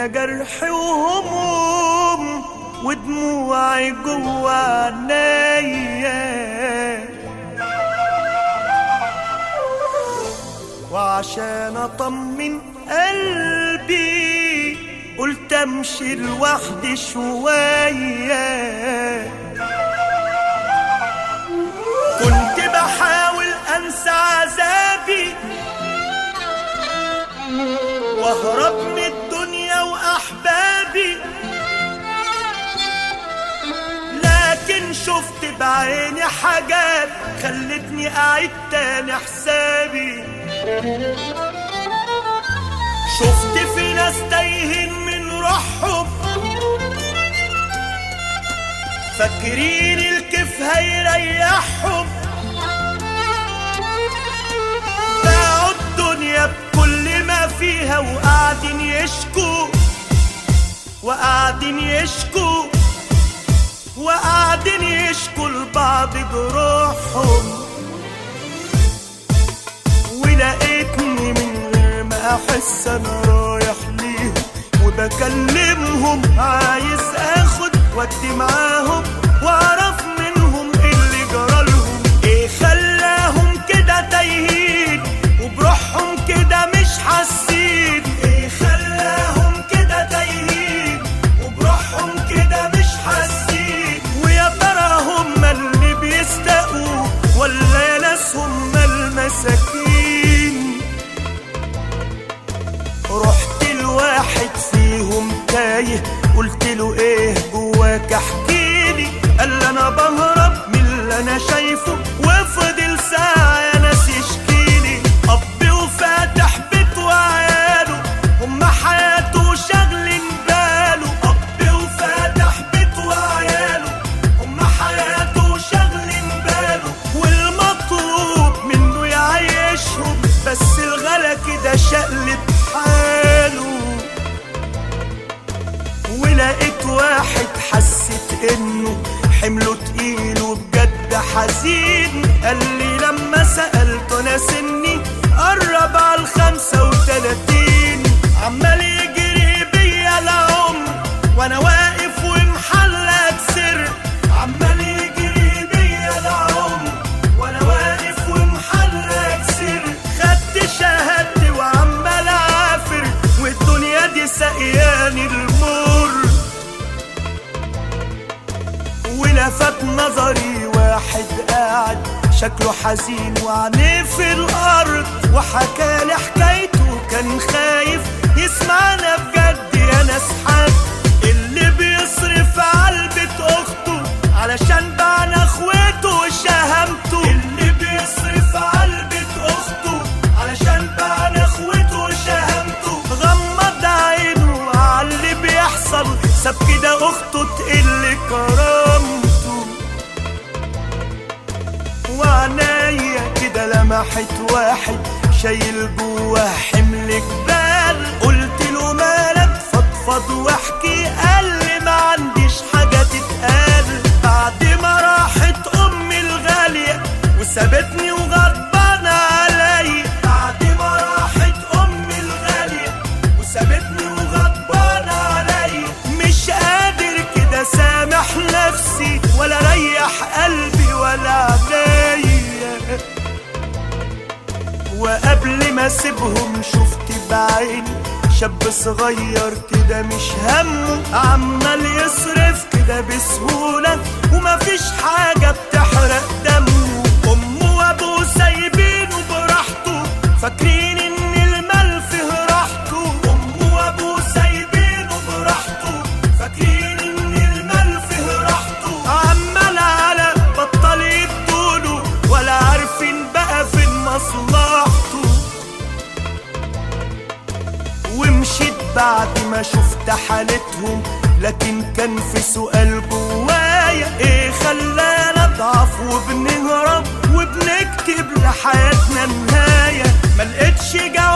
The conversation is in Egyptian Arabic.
انا جرح وهموم ودموعي جوا عينيا وعشان اطمن قلبي قلت امشي لوحدي شويه كنت بحاول انسى عذابي واهرب من الدنيا واحبابي لكن شفت بعيني حاجات خلتني اعيد تاني حسابي شفت في ناس تايهين من روحهم فاكرين الكيف هيريحهم باعوا الدنيا بكل ما فيها وقاعدين يشكوا وقاعدين يشكوا وقاعدين يشكوا لبعض جروحهم ولقيتني من غير ما احس انا رايح ليهم وبكلمهم عايز اخد ودي معاهم واعرف منهم ايه اللي جرالهم ايه خلاهم كده تايهين وبروحهم كده مش حاسين ايه خلاهم كده تايهين وبروحهم كده مش حاسين ويا ترى هم اللي بيستقوا ولا يا ناس هم المساكين رحت لواحد فيهم تايه قلت له ايه جواك احكيلي قال لي انا بهرب من اللي انا شايفه وفضل ساعة يا ناس يشكيلي اب وفاتح بيت وعياله هم حياته وشغلين باله اب وفاتح بيت وعياله هم حياته وشغلين باله والمطلوب منه يعيشهم بس الغلا كده شقلب حاله ولقيت واحد حسيت انه حمله تقيل وبجد حزين قال لي لما سألته انا سني قرب على الخمسة وتلاتين عمال يجري بيا العمر وانا واقف ومحلك سر عمال يجري بيا العمر وانا واقف ومحلك سر خدت شهادتي وعمال اعافر والدنيا دي سقياني المر ولفت نظري واحد قاعد شكله حزين وعينيه في الارض وحكالي حكايته كان خايف يسمعنا بجد يا ناس حد اللي بيصرف علبة اخته علشان بعنا اخوته وشهامته اللي بيصرف علبة اخته علشان بعنا اخوته وشهامته غمض عينه على اللي بيحصل ساب كده اخته تقل كرامته وعنايا كده لمحت واحد شايل جواه حمل جبال قلت له مالك فضفض واحكي قال لي ما عنديش حاجة تتقال بعد ما راحت امي الغالية وسابتني وغضبانة عليا بعد ما راحت امي الغالية وسابتني وغضبانة عليا مش قادر كده سامح نفسي ولا ريح قلبي ولا عينيا وقبل ما اسيبهم شفت بعيني شاب صغير كده مش همه عمال يصرف كده بسهولة ومفيش حاجة بتحرق دمه أمه وأبوه سايبينه براحته فاكرين إن المال فيه راحته أمه وأبوه سايبينه براحته فاكرين إن المال فيه راحته عمال على بطل يدوله ولا عارفين بقى فين مصلحته ومشيت بعد ما شفت حالتهم لكن كان في سؤال جوايا ايه خلانا نضعف وبنهرب وبنكتب لحياتنا نهاية ملقتش جواب